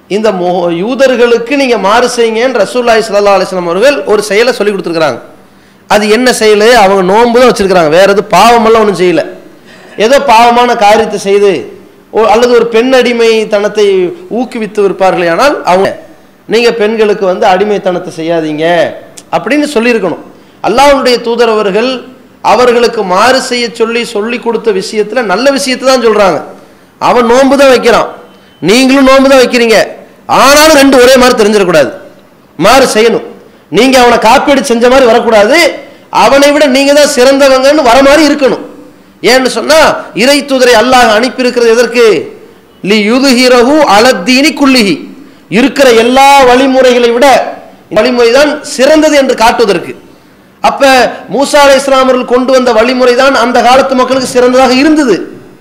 இந்த மொ- யூதர்களுக்கு நீங்க மாறு செய்யுங்கன்னு ரசூல்லாய் ஸல்லல்லாஹு அலைஹி வஸல்லம் அவர்கள் ஒரு செயலை சொல்லி கொடுத்துருக்காங்க அது என்ன செயல் அவங்க நோன்பு தான் வச்சிருக்காங்க வேற எதுவும் பாவமெல்லாம் ஒன்றும் செய்யல ஏதோ பாவமான காரியத்தை செய்து ஓ- அல்லது ஒரு பெண் அடிமைத்தனத்தை ஊக்குவித்து இருப்பார்களே ஆனால் அவங்க நீங்க பெண்களுக்கு வந்து அடிமைத்தனத்தை செய்யாதீங்க அப்படின்னு சொல்லியிருக்கணும் அல்லாஹ்வுடைய தூதர் அவர்கள் அவர்களுக்கு மாறு செய்ய சொல்லி சொல்லி கொடுத்த விஷயத்துல நல்ல விஷயத்தை தான் சொல்றாங்க அவன் நோன்பு தான் வைக்கிறான் நீங்களும் நோன்பு தான் வைக்கிறீங்க ஆனாலும் ரெண்டு ஒரே மாதிரி தெரிஞ்சிடக்கூடாது மாறு செய்யணும் நீங்க அவனை காப்பீடு செஞ்ச மாதிரி வரக்கூடாது அவனை விட நீங்க தான் சிறந்தவங்கன்னு வர மாதிரி இருக்கணும் ஏன்னு சொன்னா இறை தூதரை அல்லாஹ் அனுப்பி இருக்கிறது எதற்கு லி யுதுஹிரஹு அலத்தீனி குல்லிஹி இருக்கிற எல்லா வழிமுறைகளை விட வழிமுறை தான் சிறந்தது என்று காட்டுவதற்கு அப்ப மூசா அலை இஸ்லாம் அவர்கள் கொண்டு வந்த வழிமுறை தான் அந்த காலத்து மக்களுக்கு சிறந்ததாக இருந்தது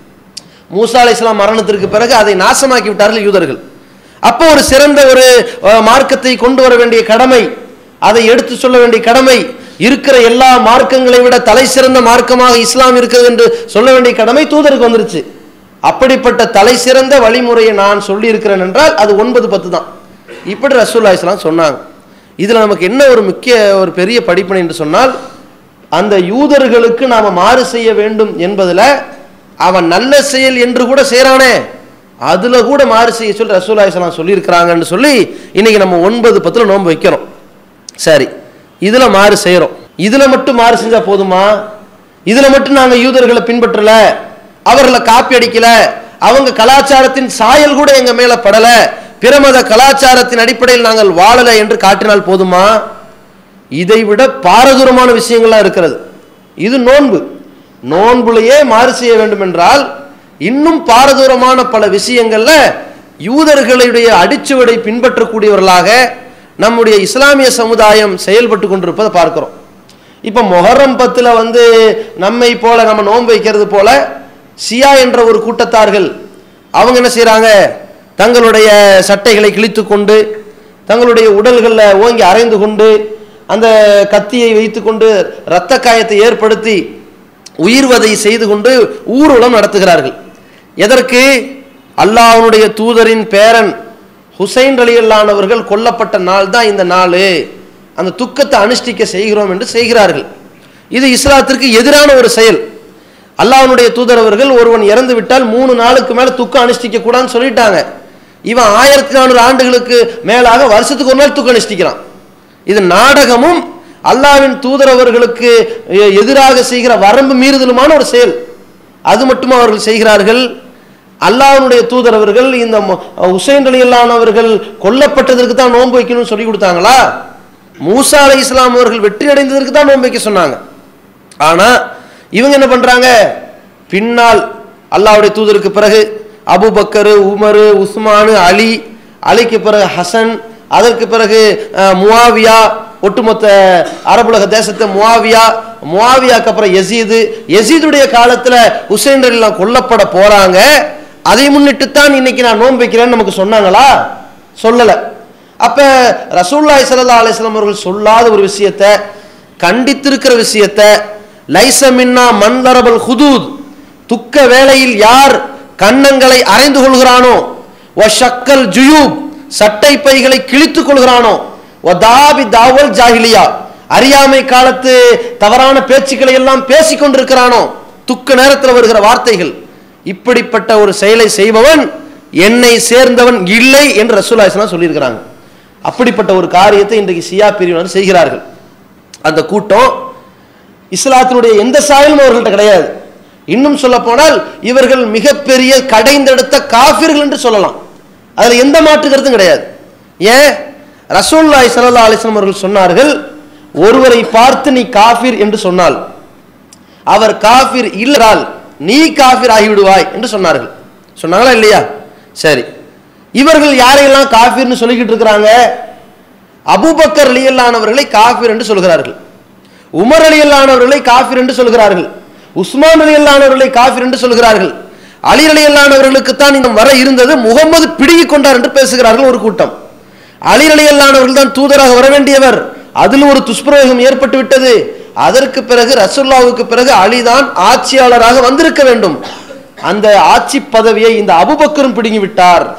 மூசா அலை இஸ்லாம் மரணத்திற்கு பிறகு அதை நாசமாக்கி விட்டார்கள் யூதர்கள் அப்போ ஒரு சிறந்த ஒரு அஹ், மார்க்கத்தை கொண்டு வர வேண்டிய கடமை அதை எடுத்து சொல்ல வேண்டிய கடமை இருக்கிற எல்லா மார்க்கங்களை விட தலை சிறந்த மார்க்கமாக இஸ்லாம் இருக்கிறது என்று சொல்ல வேண்டிய கடமை தூதருக்கு வந்துருச்சு அப்படிப்பட்ட தலை சிறந்த வழிமுறையை நான் சொல்லி இருக்கிறேன் என்றால் அது ஒன்பது பத்து தான் இப்படி ரசூல்லா இஸ்லாம் சொன்னாங்க இதுல நமக்கு என்ன ஒரு முக்கிய ஒரு பெரிய படிப்பினை என்று சொன்னால் அந்த யூதர்களுக்கு நாம மாறு செய்ய வேண்டும் என்பதுல அவன் நல்ல செயல் என்று கூட செய்றானே அதுல கூட மாறு செய்ய சொல்லி ரசூல்லா இஸ்லாம் சொல்லியிருக்கிறாங்கன்னு சொல்லி இன்னைக்கு நம்ம ஒன்பது பத்துல நோன்பு வைக்கிறோம் சரி இதுல மாறு செய்யறோம் இதுல மட்டும் மாறு செஞ்சா போதுமா இதுல மட்டும் நாங்க யூதர்களை பின்பற்றல அவர்களை காப்பி அடிக்கல அவங்க கலாச்சாரத்தின் சாயல் கூட எங்க மேல படல பிரமத கலாச்சாரத்தின் அடிப்படையில் நாங்கள் வாழல என்று காட்டினால் போதுமா இதை விட பாரதூரமான விஷயங்கள்லாம் இருக்கிறது இது நோன்பு நோன்புலையே மாறு செய்ய வேண்டும் என்றால் இன்னும் பாரதூரமான பல விஷயங்கள்ல யூதர்களுடைய அடிச்சுவடை பின்பற்றக்கூடியவர்களாக நம்முடைய இஸ்லாமிய சமுதாயம் செயல்பட்டு கொண்டிருப்பதை பார்க்கிறோம் இப்ப மொஹரம் பத்துல வந்து நம்மை போல நம்ம நோன்பு வைக்கிறது போல சியா என்ற ஒரு கூட்டத்தார்கள் அவங்க என்ன செய்றாங்க தங்களுடைய சட்டைகளை கிழித்து கொண்டு தங்களுடைய உடல்களில் ஓங்கி அரைந்து கொண்டு அந்த கத்தியை வைத்துக்கொண்டு இரத்த காயத்தை ஏற்படுத்தி உயிர்வதை செய்து கொண்டு ஊர்வலம் நடத்துகிறார்கள் எதற்கு அல்லாஹ்வுடைய தூதரின் பேரன் ஹுசைன் ரலியல்லானவர்கள் கொல்லப்பட்ட நாள் தான் இந்த நாள் அந்த துக்கத்தை அனுஷ்டிக்க செய்கிறோம் என்று செய்கிறார்கள் இது இஸ்லாத்திற்கு எதிரான ஒரு செயல் அல்லாஹ்வுடைய தூதர் அவர்கள் ஒருவன் இறந்து விட்டால் மூணு நாளுக்கு மேல துக்கம் அனுஷ்டிக்க கூடாதுன்னு சொல்லிட்டாங்க இவன் ஆயிரத்தி நானூறு ஆண்டுகளுக்கு மேலாக வருஷத்துக்கு ஒரு நாள் துக்கம் அனுஷ்டிக்கிறான் இது நாடகமும் அல்லாஹ்வின் தூதர் அவர்களுக்கு எ- எதிராக செய்கிற வரம்பு மீறுதலுமான ஒரு செயல் அது மட்டும் அவர்கள் செய்கிறார்கள் அல்லாஹ்வுடைய தூதர் அவர்கள் இந்த மு- ஹுசைன் அலியல்லானவர்கள் கொல்லப்பட்டதற்கு தான் நோன்பு வைக்கணும்னு சொல்லி கொடுத்தாங்களா மூசா அலை இஸ்லாம் அவர்கள் வெற்றி அடைந்ததற்கு தான் நோன்பு வைக்க சொன்னாங்க ஆனா இவங்க என்ன பண்றாங்க பின்னால் அல்லாஹ்வுடைய தூதருக்கு பிறகு அபூபக்கர் உமர் உஸ்மான் அலி அலிக்கு பிறகு ஹசன் அதற்கு பிறகு அஹ், முஆவியா ஒட்டுமொத்த அரபுலக தேசத்தை முஆவியா முஆவியாக்கு அப்புறம் யசீது யசீதுடைய காலத்துல ஹுசைன் எல்லாம் கொல்லப்பட போறாங்க அதை முன்னிட்டு தான் இன்னைக்கு நான் நோன்பு வைக்கிறேன்னு நமக்கு சொன்னாங்களா சொல்லல அப்ப ரசூல்லாய் ஸல்லல்லாஹு அலைஹி வஸல்லம் அவர்கள் சொல்லாத ஒரு விஷயத்தை கண்டித்திருக்கிற விஷயத்தை லைச மின்னா மன்தரபல் ஹுதூத் துக்க வேளையில் யார் கன்னங்களை அரைந்து கொள்கிறானோ வ ஷக்கல் ஜுயூப் சட்டை பைகளை கிழித்துக் கொள்கிறானோ வ தாபி தாவல் ஜாஹிலியா அறியாமை காலத்து தவறான பேச்சுக்களை எல்லாம் பேசிக் கொண்டிருக்கிறானோ துக்க நேரத்தில் வருகிற வார்த்தைகள் இப்படிப்பட்ட ஒரு செயலை செய்பவன் என்னை சேர்ந்தவன் இல்லை என்று ரசூலுல்லாஹி ஸல்லல்லாஹு அலைஹி வஸல்லம் சொல்லியிருக்கிறாங்க அப்படிப்பட்ட ஒரு காரியத்தை இன்றைக்கு சியா பிரிவினர் செய்கிறார்கள் அந்த கூட்டம் இஸ்லாத்தினுடைய எந்த சாயலும் அவர்கள்ட்ட கிடையாது இன்னும் சொல்ல போனால் இவர்கள் மிகப்பெரிய கடைந்தெடுத்த காஃபிர்கள் என்று சொல்லலாம் அதுல எந்த மாற்று கருத்தும் கிடையாது ஏன் ரசூலுல்லாஹி ஸல்லல்லாஹு அலைஹி வஸல்லம் அவர்கள் சொன்னார்கள் ஒருவரை பார்த்து நீ காஃபிர் என்று சொன்னால் அவர் காஃபிர் இல்லறால் நீ காஃபிர் ஆகிவிடுவாய் என்று சொன்னார்கள் சொன்னாங்களா இல்லையா சரி இவர்கள் யாரையெல்லாம் காஃபிர்னு சொல்லிக்கிட்டு இருக்கிறாங்க அபூபக்கர் அலியல்லானவர்களை காஃபிர் என்று சொல்கிறார்கள் உமர் அலியல்லானவர்களை காஃபிர் என்று சொல்கிறார்கள் உஸ்மான் அலியல்லானவர்களை காஃபிர் என்று சொல்கிறார்கள் அலி அலியல்லானவர்களுக்கு தான் இந்த வர இருந்தது முகமது பிடுங்கிக் கொண்டார் என்று பேசுகிறார்கள் ஒரு கூட்டம் அலி அலியல்லானவர்கள் தான் தூதராக வர வேண்டியவர் அதில் ஒரு துஷ்பிரயோகம் ஏற்பட்டு விட்டது அதற்கு பிறகு ரசூல்லாவுக்கு பிறகு அலிதான் ஆட்சியாளராக வந்திருக்க வேண்டும் அந்த ஆட்சி பதவியை இந்த அபுபக்கரும் பிடுங்கி விட்டார்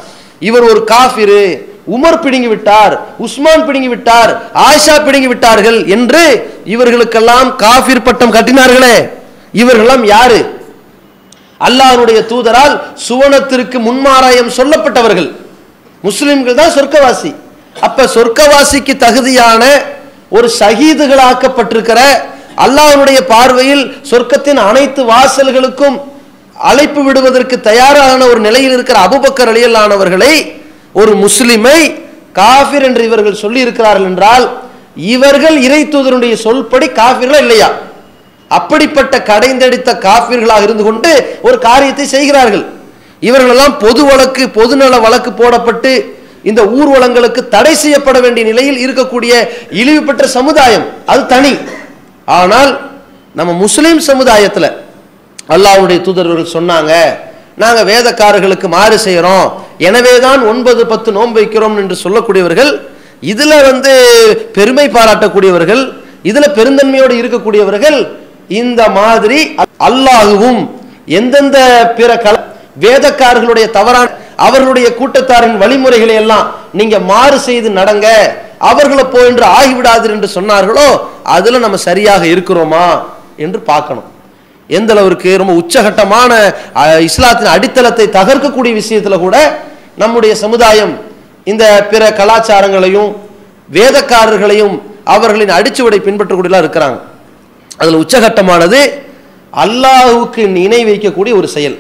இவர் ஒரு காஃபிரு உமர் பிடுங்கி விட்டார் உஸ்மான் பிடுங்கி விட்டார் ஆயிஷா பிடுங்கி விட்டார்கள் என்று இவர்களுக்கெல்லாம் காஃபிர் பட்டம் கட்டினார்களே இவர்களெல்லாம் யாரு அல்லாஹ்வுடைய தூதரால் சுவனத்திற்கு முன்மாராயம் சொல்லப்பட்டவர்கள் முஸ்லிம்கள் தான் சொர்க்கவாசி அப்ப சொர்க்கவாசிக்கு தகுதியான ஒரு ஷஹீதுகளாக்கப்பட்டிருக்கிற அல்லாஹ்வுடைய பார்வையில் சொர்க்கத்தின் அனைத்து வாசல்களுக்கும் அழைப்பு விடுவதற்கு தயாரான ஒரு நிலையில் இருக்கிற அபுபக்கர் அலியல்லானவர்களை ஒரு முஸ்லிமை காஃபிர் என்று இவர்கள் சொல்லி இருக்கிறார்கள் என்றால் இவர்கள் இறை தூதருடைய சொல்படி காஃபிர்களா இல்லையா அப்படிப்பட்ட கடைந்தடித்த காஃபிர்களாக இருந்து கொண்டு ஒரு காரியத்தை செய்கிறார்கள் இவர்களெல்லாம் பொது வழக்கு பொதுநல வழக்கு போடப்பட்டு இந்த ஊர்வலங்களுக்கு தடை செய்யப்பட வேண்டிய நிலையில் இருக்கக்கூடிய இழிவு பெற்ற சமுதாயம் அது தனி ஆனால் நம்ம முஸ்லிம் சமுதாயத்தில் அல்லாஹ்வுடைய தூதர்கள் சொன்னாங்க நாங்க வேதக்காரர்களுக்கு மாறு செய்யறோம் எனவே தான் ஒன்பது பத்து நோன்பு வைக்கிறோம் என்று சொல்லக்கூடியவர்கள் இதுல வந்து பெருமை பாராட்டக்கூடியவர்கள் இதுல பெருந்தன்மையோடு இருக்கக்கூடியவர்கள் இந்த மாதிரி அல்லாஹுவும் எந்தெந்த பிற கல வேதக்காரர்களுடைய தவறான அவர்களுடைய கூட்டத்தாரின் வழிமுறைகளை எல்லாம் நீங்க மாறு செய்து நடங்க அவர்களை போய் என்று ஆகிவிடாது என்று சொன்னார்களோ அதுல நம்ம சரியாக இருக்கிறோமா என்று பார்க்கணும் எந்த அளவிற்கு ரொம்ப உச்சகட்டமான அஹ், இஸ்லாத்தின் அடித்தளத்தை தகர்க்கக்கூடிய விஷயத்துல கூட நம்முடைய சமுதாயம் இந்த பிற கலாச்சாரங்களையும் வேதக்காரர்களையும் அவர்களின் அடிச்சுவடை பின்பற்றக்கூடியலாம் இருக்கிறாங்க அதுல உச்சகட்டமானது அல்லாஹுவுக்கு இணை வைக்கக்கூடிய ஒரு செயல்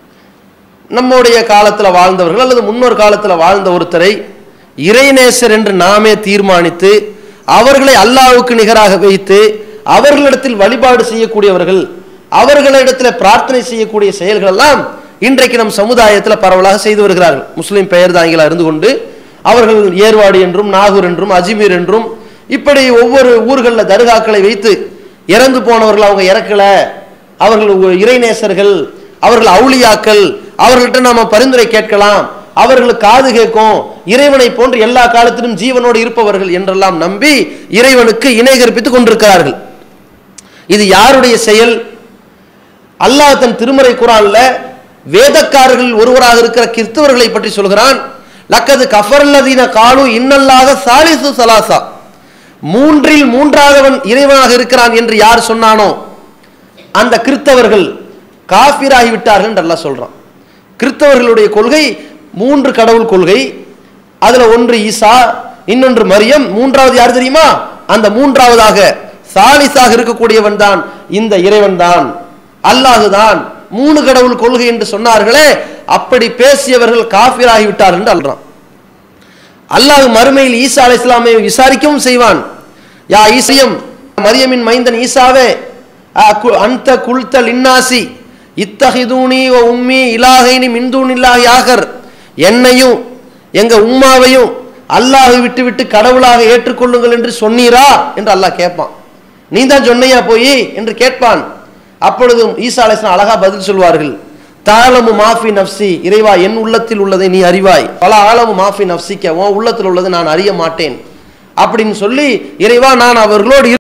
நம்முடைய காலத்துல வாழ்ந்தவர்கள் அல்லது முன்னொரு காலத்துல வாழ்ந்த ஒருத்தரை இறைநேசர் என்று நாமே தீர்மானித்து அவர்களை அல்லாஹ்வுக்கு நிகராக வைத்து அவர்களிடத்தில் வழிபாடு செய்யக்கூடியவர்கள் அவர்களிடத்தில் பிரார்த்தனை செய்யக்கூடிய செயல்கள் எல்லாம் இன்றைக்கு நம் சமுதாயத்தில் பரவலாக செய்து வருகிறார்கள் முஸ்லிம் பெயர் தாங்கிகளா இருந்து கொண்டு அவர்கள் ஏர்வாடி என்றும் நாகூர் என்றும் அஜ்மீர் என்றும் இப்படி ஒவ்வொரு ஊர்களில் தர்காக்களை வைத்து இறந்து போனவர்கள் அவங்க இறக்கல அவர்கள் ஒ- இறைநேசர்கள் அவர்கள் அவுளியாக்கள் அவர்கள்ட்ட நாம பரிந்துரை கேட்கலாம் அவர்களுக்கு காது கேட்கும் இறைவனை போன்று எல்லா காலத்திலும் ஜீவனோடு இருப்பவர்கள் என்றெல்லாம் நம்பி இறைவனுக்கு இணை கற்பித்துக் கொண்டிருக்கிறார்கள் இது யாருடைய செயல் அல்லாஹ் தன் திருமறை குரான்ல வேதக்காரர்கள் ஒருவராக இருக்கிற கிறிஸ்தவர்களை பற்றி சொல்கிறான் லக்கது கஃபர்லதீன காலு இன்னல்லாக சாலிசு சலாசா மூன்றில் மூன்றாதவன் இறைவனாக இருக்கிறான் என்று யார் சொன்னானோ அந்த கிறிஸ்தவர்கள் காஃபிராகி விட்டார்கள் என்று அல்லாஹ் சொல்றான் கிறிஸ்தவர்களுடைய கொள்கை மூன்று கடவுள் கொள்கை அதுல ஒன்று ஈசா இன்னொன்று மரியம் மூன்றாவது யார் தெரியுமா அந்த மூன்றாவதாக சாலிசாக இருக்கக்கூடியவன் தான் இந்த இறைவன் தான் அல்லாஹு தான் மூணு கடவுள் கொள்கை என்று சொன்னார்களே அப்படி பேசியவர்கள் காஃபிராகி விட்டார்கள் என்று அல்றான் அல்லாஹ் மறுமையில் ஈசா அலை இஸ்லாமை விசாரிக்கவும் செய்வான் யா ஈசியம் மரியமின் மைந்தன் ஈசாவே அ கு- அந்த குல்தல் இன்னாசி இத்தஹிதூனி வ உம்மி இலாகைனி மின்தூன் இல்லாஹி ஆகர் என்னையும் எங்க உம்மாவையும் அல்லாஹ் விட்டு விட்டு கடவுளாக ஏற்றுக்கொள்ளுங்கள் என்று சொன்னீரா என்று அல்லாஹ் கேட்பான் நீ தான் சொன்னையா போய் என்று கேட்பான் அப்பொழுது ஈசா அலைஸ்லாம் அழகா பதில் சொல்வார்கள் தாளமு மாஃபி நப்சி இறைவா என் உள்ளத்தில் உள்ளதை நீ அறிவாய் பல ஆழமு மாஃபி நப்சிக்க உன் உள்ளத்தில் உள்ளதை நான் அறிய மாட்டேன் அப்படின்னு சொல்லி இறைவா நான் அவர்களோடு